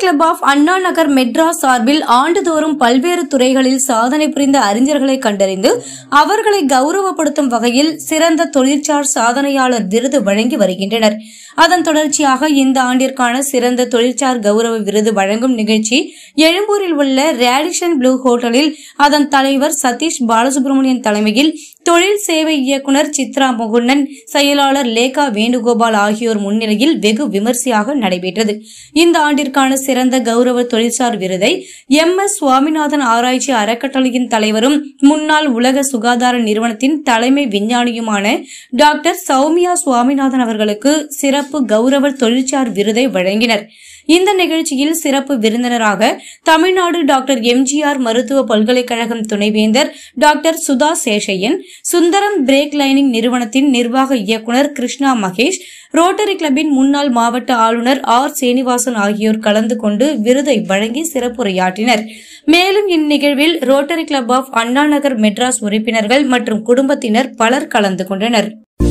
club of Anna Nagar Madras சார்பில் ஆண்டுதோறும் பல்வேறு துறைகளில் சாதனை புரிந்த அறிஞர்களை கண்டறிந்து அவர்களை கௌரவப்படுத்தும் வகையில் சிறந்த தொழிற்சார் சாதனையாளர் விருது வழங்கி வருகின்றனர் அதன் தொடர்ச்சியாக இந்த ஆண்டிற்கான சிறந்த தொழிற்சார் கௌரவ விருது வழங்கும் நிகழ்ச்சி எழும்பூரில் உள்ள ரேடிஷன் ப்ளூ ஹோட்டலில் அதன் தலைவர் சதீஷ் பாலசுப்ரமணியன் தலைமையில் தொழில் சேவை இயக்குனர் சித்ரா முகுந்தன் செயலாளர் லேகா வேணுகோபால் ஆகியோர் முன்னிலையில் வெகு விமர்சையாக நடைபெற்றது இந்த ஆண்டிற்கான சிறந்த கௌரவ தொழிற்சார் விருதை எம் எஸ் சுவாமிநாதன் ஆராய்ச்சி அறக்கட்டளையின் தலைவரும் முன்னாள் உலக சுகாதார நிறுவனத்தின் தலைமை விஞ்ஞானியுமான டாக்டர் சௌமியா சுவாமிநாதன் அவர்களுக்கு சிறப்பு கௌரவ தொழிற்சார் விருதை வழங்கினர் இந்த நிகழ்ச்சியில் சிறப்பு விருந்தினராக தமிழ்நாடு டாக்டர் எம்ஜிஆர் மருத்துவ பல்கலைக்கழகம் துணைவேந்தர் doctor Sudha Seshayyan Sundaram brake lining நிறுவனத்தின் நிர்வாக இயக்குநர் கிருஷ்ணா மகேஷ் ரோட்டரி கிளப்பின் முன்னாள் மாவட்ட ஆளுநர் ஆர் சீனிவாசன் ஆகியோர் கலந்து கொண்டு விருதை வழங்கி சிறப்புரையாற்றினர் மேலும் இந்நிகழ்வில் rotary club of Anna Nagar Madras உறுப்பினர்கள் மற்றும் குடும்பத்தினர் பலர் கலந்து கொண்டனர்